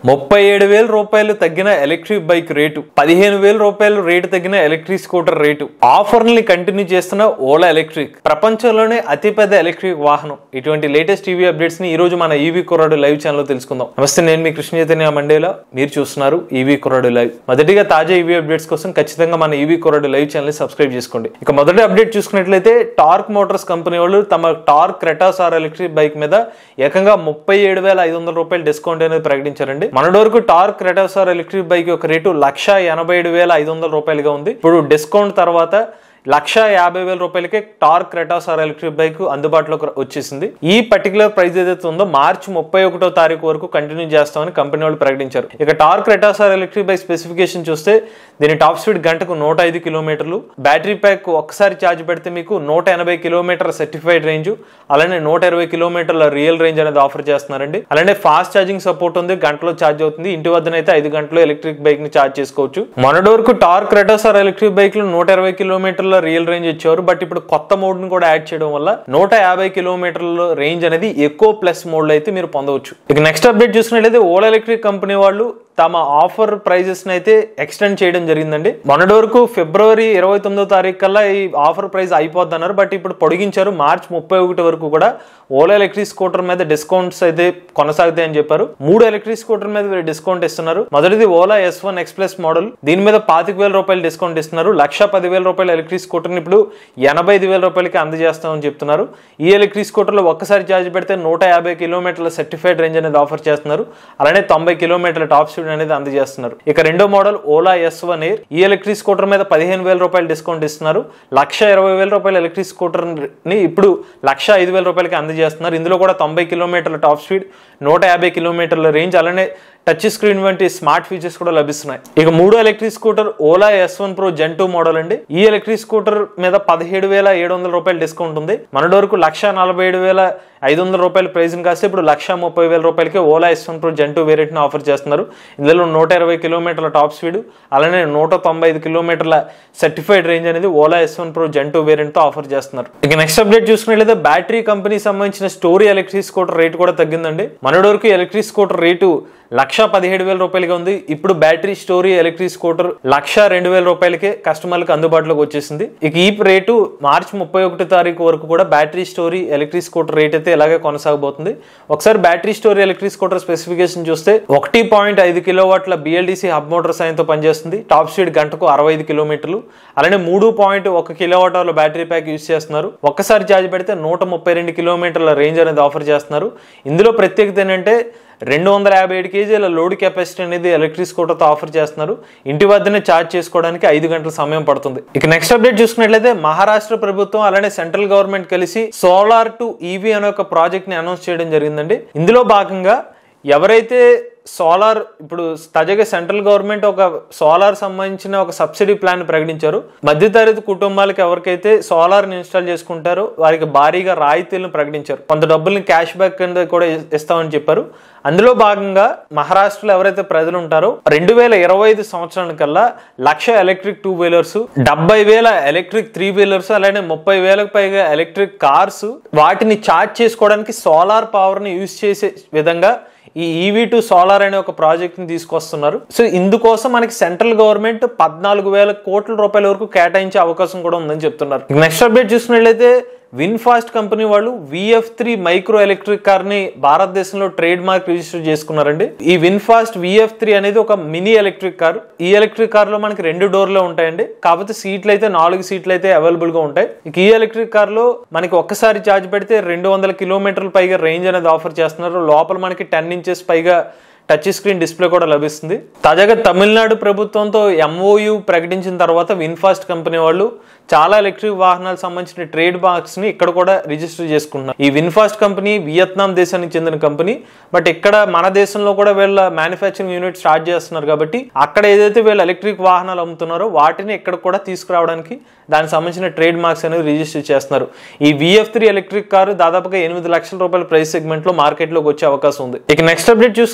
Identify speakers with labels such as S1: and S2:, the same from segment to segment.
S1: ముప్పై ఏడు వేల రూపాయలు తగ్గిన ఎలక్ట్రిక్ బైక్ రేటు పదిహేను వేల రూపాయలు రేటు తగ్గిన ఎలక్ట్రిక్ స్కూటర్ రేటు ఆఫర్ ని కంటిన్యూ చేస్తున్న ఓలా ఎలక్ట్రిక్ ప్రపంచంలోనే అతిపెద్ద ఎలక్ట్రిక్ వాహనం ఇటువంటి లేటెస్ట్ టీవీ అప్డేట్స్ ని ఈ రోజు మన ఈవీ కుర్రాడు లైవ్ ఛానల్ తెలుసుకుందాం నమస్తే నేను మీ కృష్ణ చైతన్య మండేలా మీరు చూస్తున్నారు ఈవీ కుర్రాడు లైవ్ మొదటిగా తాజా ఈవీ అప్డేట్స్ కోసం ఖచ్చితంగా మన ఈవీ కుర్రాడు లైవ్ ఛానల్ సబ్స్క్రైబ్ చేసుకోండి ఇక మొదటి అప్డేట్ చూసుకున్నట్లయితే టార్క్ మోటార్స్ కంపెనీ వాళ్ళు తమ Tork Kratos R electric bike మీద ఏకంగా ముప్పై ఏడు వేల ఐదు వందల రూపాయలు డిస్కౌంట్ అనేది ప్రకటించారండి మనటి వరకు Tork Kratos R electric bike యొక్క రేటు లక్ష ఎనభై ఏడు వేల ఐదు వందల రూపాయలుగా ఉంది ఇప్పుడు డిస్కౌంట్ తర్వాత లక్ష యాభై వేల రూపాయలకే Tork Kratos R electric bike అందుబాటులోకి వచ్చేసింది ఈ పర్టికులర్ ప్రైస్ ఏదైతే ఉందో మార్చి ముప్పై ఒకటో తారీఖు వరకు కంటిన్యూ చేస్తామని కంపెనీ వాళ్ళు ప్రకటించారు ఇక Tork Kratos R electric bike specification చూస్తే దీని టాప్ స్పీడ్ గంటకు నూట ఐదు కిలోమీటర్లు బ్యాటరీ ప్యాక్ ఒక్కసారి ఛార్జ్ పెడితే మీకు నూట ఎనభై కిలోమీటర్ల సర్టిఫైడ్ రేంజ్ అలానే నూట ఇరవై కిలోమీటర్ల రియల్ రేంజ్ అనేది ఆఫర్ చేస్తున్నారండి అలానే ఫాస్ట్ ఛార్జింగ్ సపోర్ట్ ఉంది గంటలో ఛార్జ్ అవుతుంది ఇంటి వద్దనైతే ఐదు గంటలు ఎలక్ట్రిక్ బైక్ ని ఛార్జ్ చేసుకోవచ్చు మొన్నటి వరకు Tork Kratos R electric bike లో నూట ఇరవై కిలోమీటర్ల రియల్ రేంజ్ ఇచ్చారు బట్ ఇప్పుడు కొత్త మోడ్ ని కూడా యాడ్ చేయడం వల్ల నూట యాభై కిలోమీటర్ల రేంజ్ అనేది ఎక్కువ ప్లస్ మోడ్ లో అయితే మీరు పొందవచ్చు ఇక నెక్స్ట్ అప్డేట్ చూసుకున్నట్లయితే ఓలా ఎలక్ట్రిక్ కంపెనీ వాళ్ళు తమ ఆఫర్ ప్రైజెస్ అయితే ఎక్స్టెండ్ చేయడం జరిగిందండి మొన్నటి వరకు ఫిబ్రవరి ఇరవై తొమ్మిదో తారీఖు కల్లా ఈ ఆఫర్ ప్రైస్ అయిపోద్ది అన్నారు బట్ ఇప్పుడు పొడిగించారు మార్చ్ ముప్పై ఒకటి వరకు కూడా ఓలా ఎలక్ట్రిక్ స్కూటర్ మీద డిస్కౌంట్స్ అయితే కొనసాగుతాయి అని చెప్పారు మూడు ఎలక్ట్రిక్ స్కూటర్ మీద వీరు డిస్కౌంట్ ఇస్తున్నారు మొదటిది Ola S one express model దీని మీద పాతిక వేల రూపాయలు డిస్కౌంట్ ఇస్తున్నారు లక్ష పదివేల రూపాయల ఎలక్ట్రిక్ స్కూటర్ని ఇప్పుడు ఎనభై ఐదు వేల రూపాయలకి అందజేస్తామని చెప్తున్నారు ఈ ఎలక్ట్రిక్ స్కూటర్లో ఒక్కసారి ఛార్జ్ పెడితే నూట యాభై కిలోమీటర్ల సర్టిఫైడ్ రేంజ్ అనేది ఆఫర్ చేస్తున్నారు అలానే తొంభై కిలోమీటర్ల టాప్ స్పీడ్ అనేది అందజేస్తున్నారు ఇక రెండో model Ola S one air ఈ ఎలక్ట్రిక్ స్కూటర్ మీద పదిహేను వేల రూపాయలు డిస్కౌంట్ ఇస్తున్నారు లక్ష ఇరవై వేల రూపాయల ఎలక్ట్రిక్ స్కూటర్ ని ఇప్పుడు లక్ష ఐదు వేల రూపాయలకి అందజేస్తున్నారు ఇందులో కూడా తొంభై కిలోమీటర్ల టాప్ స్పీడ్ నూట యాభై కిలోమీటర్ల రేంజ్ అలానే టచ్ స్క్రీన్ వంటి స్మార్ట్ ఫీచర్స్ కూడా లభిస్తున్నాయి ఇక మూడో electric scooter Ola S one pro gen two model అండి ఈ ఎలక్ట్రిక్ స్కూటర్ మీద పదిహేడు వేల ఏడు వందల రూపాయలు డిస్కౌంట్ ఉంది మనటి వరకు లక్ష నలభై ఏడు వేల ఐదు వందల రూపాయల ప్రైస్ కాస్తే ఇప్పుడు లక్ష ముప్పై వేల రూపాయలకి Ola S one pro gen two variant ని ఆఫర్ చేస్తున్నారు ఇందులో నూట ఇరవై కిలోమీటర్ల టాప్ స్పీడ్ అలానే నూట తొంభై ఐదు కిలోమీటర్ల సర్టిఫైడ్ రేంజ్ అనేది Ola S one pro gen two variant తో ఆఫర్ చేస్తున్నారు ఇక నెక్స్ట్ అప్డేట్ చూసుకున్నట్లయితే బ్యాటరీ కంపెనీ సంబంధించిన స్టోరీ ఎలక్ట్రిక్ స్కూటర్ రేట్ కూడా తగ్గిందండి మనటి వరకు ఎలక్ట్రిక్ స్కూటర్ రేటు లక్ష పదిహేడు వేల రూపాయలుగా ఉంది ఇప్పుడు battery story electric scooter lakh రెండు వేల రూపాయలకే కస్టమర్లకు అందుబాటులోకి వచ్చేసింది ఇక ఈ రేటు మార్చి ముప్పై ఒకటి తారీఖు వరకు కూడా battery story electric scooter rate అయితే ఇలాగే కొనసాగబోతుంది ఒకసారి battery story electric scooter specification చూస్తే ఒకటి పాయింట్ ఐదు కిలో వాట్ల బిఎల్డిసి హబ్ మోటార్ సాయంతో పనిచేస్తుంది టాప్ స్పీడ్ గంటకు అరవై ఐదు కిలోమీటర్లు అలానే మూడు పాయింట్ ఒక kilowatt battery pack use చేస్తున్నారు ఒక్కసారి ఛార్జ్ పెడితే నూట ముప్పై రెండు కిలోమీటర్ల రేంజ్ అనేది ఆఫర్ చేస్తున్నారు ఇందులో ప్రత్యేకత ఏంటంటే రెండు వందల యాభై ఏడు కేజీల లోడ్ కెపాసిటీ అనేది ఎలక్ట్రిక్ స్కూటర్తో ఆఫర్ చేస్తున్నారు ఇంటి వద్దనే ఛార్జ్ చేసుకోవడానికి ఐదు గంటల సమయం పడుతుంది ఇక నెక్స్ట్ అప్డేట్ చూసుకున్నట్లయితే మహారాష్ట్ర ప్రభుత్వం అలానే సెంట్రల్ గవర్నమెంట్ కలిసి సోలార్ టు ఈవీ అనే ఒక ప్రాజెక్ట్ ని అనౌన్స్ చేయడం జరిగిందండి ఇందులో భాగంగా ఎవరైతే సోలార్ ఇప్పుడు తాజాగా సెంట్రల్ గవర్నమెంట్ ఒక సోలార్ సంబంధించిన ఒక సబ్సిడీ ప్లాన్ ప్రకటించారు మధ్యతరగతి కుటుంబాలకు ఎవరికైతే సోలార్ ని ఇన్స్టాల్ చేసుకుంటారో వారికి భారీగా రాయితీలను ప్రకటించారు కొంత డబ్బుల్ని క్యాష్ బ్యాక్ కింద కూడా ఇస్తామని చెప్పారు అందులో భాగంగా మహారాష్ట్రలో ఎవరైతే ప్రజలు ఉంటారో రెండు వేల ఇరవై ఐదు సంవత్సరానికల్లా లక్ష ఎలక్ట్రిక్ టూ వీలర్స్ డెబ్బై వేల ఎలక్ట్రిక్ త్రీ వీలర్స్ అలానే ముప్పై వేలకు పైగా ఎలక్ట్రిక్ కార్స్ వాటిని ఛార్జ్ చేసుకోవడానికి సోలార్ పవర్ ని యూజ్ చేసే విధంగా ఈ ఈవీ టు సోలార్ అనే ఒక ప్రాజెక్ట్ ని తీసుకొస్తున్నారు సో ఇందుకోసం మనకి సెంట్రల్ గవర్నమెంట్ పద్నాలుగు వేల కోట్ల రూపాయల వరకు కేటాయించే అవకాశం కూడా ఉందని చెప్తున్నారు నెక్స్ట్ అప్డేట్ చూసినట్లయితే విన్ఫాస్ట్ కంపెనీ వాళ్ళు VF three micro electric car ని భారతదేశంలో ట్రేడ్ మార్క్ రిజిస్టర్ చేసుకున్నారండి ఈ విన్ఫాస్ట్ విఎఫ్ త్రీ అనేది ఒక మినీ ఎలక్ట్రిక్ కార్ ఈ ఎలక్ట్రిక్ కార్ లో మనకి రెండు డోర్లే ఉంటాయండి కాకపోతే సీట్లు అయితే నాలుగు సీట్లు అయితే అవైలబుల్ గా ఉంటాయి ఇక ఈ ఎలక్ట్రిక్ కార్ లో మనకి ఒక్కసారి ఛార్జ్ పెడితే రెండు వందల కిలోమీటర్ల పైగా రేంజ్ అనేది ఆఫర్ చేస్తున్నారు లోపల మనకి టెన్ ఇంచెస్ పైగా టచ్ స్క్రీన్ డిస్ప్లే కూడా లభిస్తుంది తాజాగా తమిళనాడు ప్రభుత్వంతో ఎంఓయు ప్రకటించిన తర్వాత విన్ఫాస్ట్ కంపెనీ వాళ్ళు చాలా ఎలక్ట్రిక్ వాహనాలకు సంబంధించిన ట్రేడ్ మార్క్స్ ని ఇక్కడ కూడా రిజిస్టర్ చేసుకుంటున్నారు ఈ విన్ఫాస్ట్ కంపెనీ వియత్నాం దేశానికి చెందిన కంపెనీ బట్ ఇక్కడ మన దేశంలో కూడా వీళ్ళ మ్యానుఫ్యాక్చరింగ్ యూనిట్ స్టార్ట్ చేస్తున్నారు కాబట్టి అక్కడ ఏదైతే వీళ్ళు ఎలక్ట్రిక్ వాహనాలు అమ్ముతున్నారో వాటిని ఇక్కడ కూడా తీసుకురావడానికి దానికి సంబంధించిన ట్రేడ్ మార్క్స్ అనేది రిజిస్టర్ చేస్తున్నారు ఈ విఎఫ్ త్రీ ఎలక్ట్రిక్ కారు దాదాపుగా ఎనిమిది లక్షల రూపాయల ప్రైస్ సెగ్మెంట్ లో మార్కెట్ లోకి వచ్చే అవకాశం ఉంది ఇక నెక్స్ట్ అప్డేట్ చూసుకున్నట్లయితే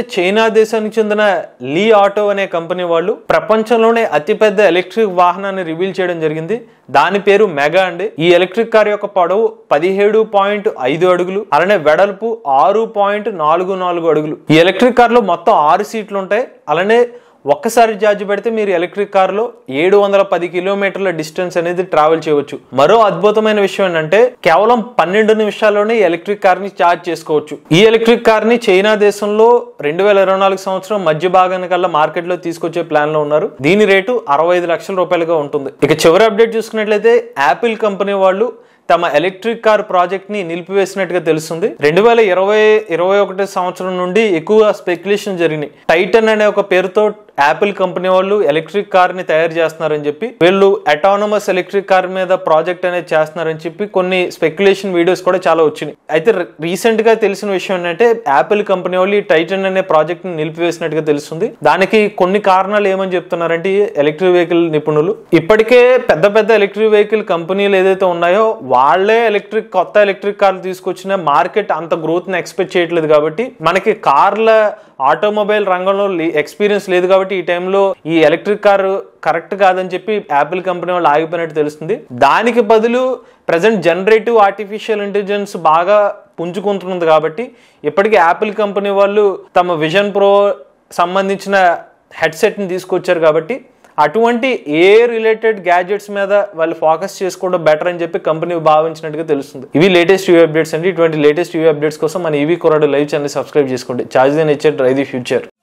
S1: చైనా దేశానికి చెందిన లీ ఆటో అనే కంపెనీ వాళ్ళు ప్రపంచంలోనే అతిపెద్ద ఎలక్ట్రిక్ వాహనాన్ని రివీల్ చేయడం జరిగింది దాని పేరు మెగా అండి ఈ ఎలక్ట్రిక్ కార్ యొక్క పొడవు పదిహేడు పాయింట్ ఐదు అడుగులు అలానే వెడల్పు ఆరు పాయింట్ నాలుగు నాలుగు అడుగులు ఈ ఎలక్ట్రిక్ కార్ లో మొత్తం ఆరు సీట్లు ఉంటాయి అలానే ఒక్కసారి ఛార్జ్ పెడితే మీరు ఎలక్ట్రిక్ కార్లో ఏడు వందల పది కిలోమీటర్ల డిస్టెన్స్ అనేది ట్రావెల్ చేయవచ్చు మరో అద్భుతమైన విషయం ఏంటంటే కేవలం పన్నెండు నిమిషాల్లోనే ఈ ఎలక్ట్రిక్ కార్ ని ఛార్జ్ చేసుకోవచ్చు ఈ ఎలక్ట్రిక్ కార్ ని చైనా దేశంలో రెండు వేల ఇరవై నాలుగు సంవత్సరం మధ్య భాగానికల్లా మార్కెట్ లో తీసుకొచ్చే ప్లాన్ లో ఉన్నారు దీని రేటు అరవై ఐదు లక్షల రూపాయలుగా ఉంటుంది ఇక చివరి అప్డేట్ చూసుకున్నట్లయితే యాపిల్ కంపెనీ వాళ్ళు తమ ఎలక్ట్రిక్ కార్ ప్రాజెక్ట్ ని నిలిపివేసినట్టుగా తెలుస్తుంది రెండు వేల ఇరవై ఇరవై ఒకటి సంవత్సరం నుండి ఎక్కువ స్పెక్యులేషన్ జరిగినాయి టైటన్ అనే ఒక పేరుతో యాపిల్ కంపెనీ వాళ్ళు ఎలక్ట్రిక్ కార్ ని తయారు చేస్తున్నారని చెప్పి వీళ్ళు అటానమస్ ఎలక్ట్రిక్ కార్ మీద ప్రాజెక్ట్ అనేది చేస్తున్నారని చెప్పి కొన్ని స్పెక్యులేషన్ వీడియోస్ కూడా చాలా వచ్చినాయి అయితే రీసెంట్ గా తెలిసిన విషయం ఏంటంటే యాపిల్ కంపెనీ వాళ్ళు ఈ టైటన్ అనే ప్రాజెక్ట్ ని నిలిపివేసినట్టుగా తెలుస్తుంది దానికి కొన్ని కారణాలు ఏమని చెప్తున్నారంటే ఈ ఎలక్ట్రిక్ వెహికల్ నిపుణులు ఇప్పటికే పెద్ద పెద్ద ఎలక్ట్రిక్ వెహికల్ కంపెనీలు ఏదైతే ఉన్నాయో వాళ్ళే ఎలక్ట్రిక్ కొత్త ఎలక్ట్రిక్ కార్లు తీసుకొచ్చిన మార్కెట్ అంత గ్రోత్ ని ఎక్స్పెక్ట్ చేయట్లేదు కాబట్టి మనకి కార్ల ఆటోమొబైల్ రంగంలో ఎక్స్పీరియన్స్ లేదు కాబట్టి ఈ టైంలో ఈ ఎలక్ట్రిక్ కారు కరెక్ట్ కాదని చెప్పి యాపిల్ కంపెనీ వాళ్ళు ఆగిపోయినట్టు తెలుస్తుంది దానికి బదులు ప్రజెంట్ జనరేటివ్ ఆర్టిఫిషియల్ ఇంటెలిజెన్స్ బాగా పుంజుకుంటుంది కాబట్టి ఇప్పటికీ యాపిల్ కంపెనీ వాళ్ళు తమ విజన్ ప్రో సంబంధించిన హెడ్సెట్ని తీసుకొచ్చారు కాబట్టి అటువంటి ఏ రిలేటెడ్ గ్యాజెట్స్ మీద వాళ్ళు ఫోకస్ చేసుకోవడం బెటర్ అని చెప్పి కంపెనీ భావించినట్టుగా తెలుస్తుంది ఇవి లేటెస్ట్ యూవీ అప్డేట్స్ అండి ఇటువంటి లేటెస్ట్ యూవీ అప్డేట్స్ కోసం మన ఈవీ కొరడు లైవ్ ఛానల్ సబ్స్క్రైబ్ చేసుకోండి చార్జ్ దెన్ ఇచ్చే డ్రై ది ఫ్యూచర్